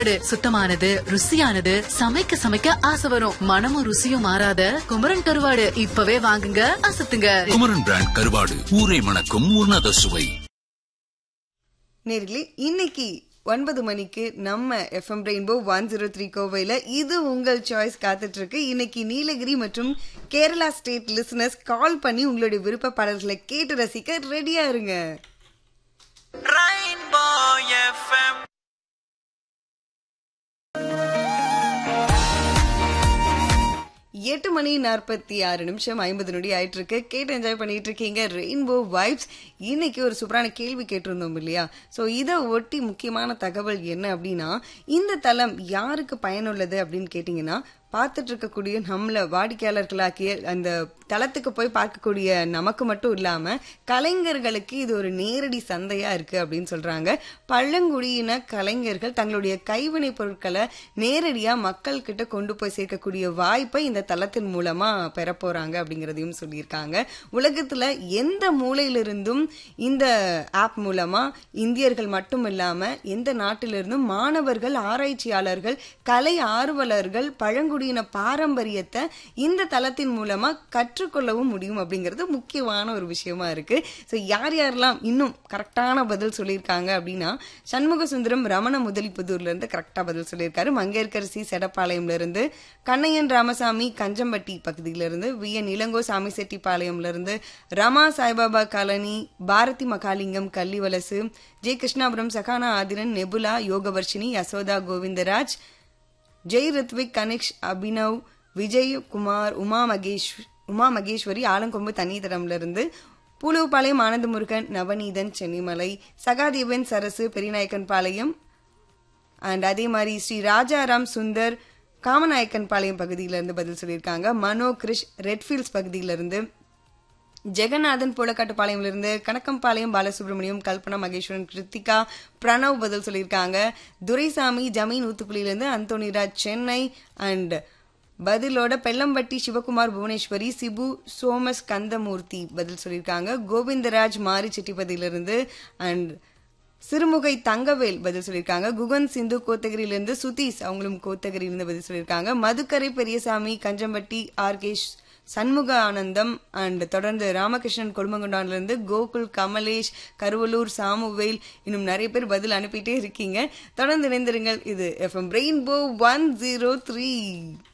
சுத்தமானது ருசியானது சமைக்க சமைக்க ஆசை வரும் மனமும் ருசியும் மாறாத குமரன் கருவாடு இப்பவே வாங்குங்க அசத்துங்க குமரன் பிராண்ட் கருவாடு ஊரை மணக்கும் உன்னத சுவை நேர்களே இன்னைக்கு ஒன்பது மணிக்கு நம்ம FM Rainbow one zero three கோவையில் இது உங்கள் சாய்ஸ் காத்துட்டு இருக்கு இன்னைக்கு நீலகிரி மற்றும் கேரளா ஸ்டேட் லிசனர்ஸ் கால் பண்ணி உங்களுடைய விருப்ப பாடல்களை கேட்டு ரசிக்க ரெடியா இருங்க எட்டு மணி நாற்பத்தி ஆறு நிமிஷம் ஐம்பது நொடி ஆயிட்டு இருக்கு கேட்டு என்ஜாய் பண்ணிட்டு இருக்கீங்க ரெயின்போ வைப்ஸ் இன்னைக்கு ஒரு சூப்பரான கேள்வி கேட்டிருந்தோம் இல்லையா ஸோ இதை ஒட்டி முக்கியமான தகவல் என்ன அப்படின்னா இந்த தளம் யாருக்கு பயனுள்ளது அப்படின்னு கேட்டிங்கன்னா பார்த்துட்டு இருக்கக்கூடிய நம்மள வாடிக்கையாளர்களாக்கிய அந்த தளத்துக்கு போய் பார்க்கக்கூடிய நமக்கு மட்டும் இல்லாம கலைஞர்களுக்கு இது ஒரு நேரடி சந்தையா இருக்கு அப்படின்னு சொல்றாங்க பழங்குடியின கலைஞர்கள் தங்களுடைய கைவினை பொருட்களை நேரடியா மக்கள் கிட்ட கொண்டு போய் சேர்க்கக்கூடிய வாய்ப்பை இந்த தளத்தின் மூலமா பெற போறாங்க அப்படிங்கறதையும் சொல்லியிருக்காங்க உலகத்துல எந்த மூலையிலிருந்தும் இந்த ஆப் மூலமா இந்தியர்கள் மட்டும் இல்லாம எந்த நாட்டிலிருந்தும் மாணவர்கள் ஆராய்ச்சியாளர்கள் கலை ஆர்வலர்கள் பழங்குடியின பாரம்பரியத்தை இந்த தளத்தின் மூலமா கற்றுக்கொள்ளவும் முடியும் அப்படிங்கிறது முக்கியமான ஒரு விஷயமா இருக்கு ஸோ யார் யாரெல்லாம் இன்னும் கரெக்டான பதில் சொல்லியிருக்காங்க அப்படின்னா சண்முக சுந்தரம் ரமண முதலிப்புதூர்ல இருந்து கரெக்டா பதில் சொல்லியிருக்காரு மங்கேற்கரசி செடப்பாளையம்ல இருந்து கண்ணையன் ராமசாமி கஞ்சம்பட்டி பகுதியில இருந்து வி என் இளங்கோ சாமி செட்டிப்பாளையம்ல இருந்து ரமா சாய்பாபா காலனி பாரதி மகாலிங்கம் கள்ளிவலசு ஜெய் கிருஷ்ணாபுரம் சகானா ஆதிரன் நெபுலா யோகவர்ஷினி யசோதா கோவிந்தராஜ் ஜெய் ரித்விக் கனிஷ் அபினவ் விஜய் குமார் உமா மகேஷ் உமா மகேஸ்வரி ஆலங்கொம்பு தண்ணீதரம்ல இருந்து பூலுவபாளையம் ஆனந்த முருகன் நவநீதன் சென்னிமலை சகாதேவன் சரசு பெரியநாயக்கன் பாளையம் அண்ட் அதே மாதிரி ஸ்ரீ ராஜாராம் சுந்தர் காமநாயக்கன் பாளையம் பகுதியிலிருந்து பதில் சொல்லியிருக்காங்க மனோ கிரிஷ் ரெட்ஃபீல்ட்ஸ் பகுதியிலிருந்து ஜெகநாதன் பூலக்காட்டுப்பாளையம்ல இருந்து கணக்கம்பாளையம் பாலசுப்ரமணியம் கல்பனா மகேஸ்வரன் கிருத்திகா பிரணவ் பதில் சொல்லியிருக்காங்க துரைசாமி ஜமீன் ஊத்துக்குழியிலிருந்து அந்தோனிராஜ் சென்னை அண்ட் பதிலோட பெல்லம்பட்டி சிவகுமார் புவனேஸ்வரி சிபு சோமஸ் கந்தமூர்த்தி பதில் சொல்லியிருக்காங்க கோவிந்தராஜ் மாரி செட்டிப்பதியிலிருந்து அண்ட் சிறுமுகை தங்கவேல் பதில் சொல்லியிருக்காங்க குகன் சிந்து கோத்தகிரியிலிருந்து சுதீஷ் அவங்களும் கோத்தகிரியிலிருந்து பதில் சொல்லியிருக்காங்க மதுக்கரை பெரியசாமி கஞ்சம்பட்டி ஆர்கேஷ் சண்முக ஆனந்தம் அண்ட் தொடர்ந்து ராமகிருஷ்ணன் கொடுமங்குண்டான்ல இருந்து கோகுல் கமலேஷ் கருவலூர் சாமுவேல் இன்னும் நிறைய பேர் பதில் அனுப்பிட்டே இருக்கீங்க தொடர்ந்து இணைந்திருங்கள் இது FM Rainbow one zero three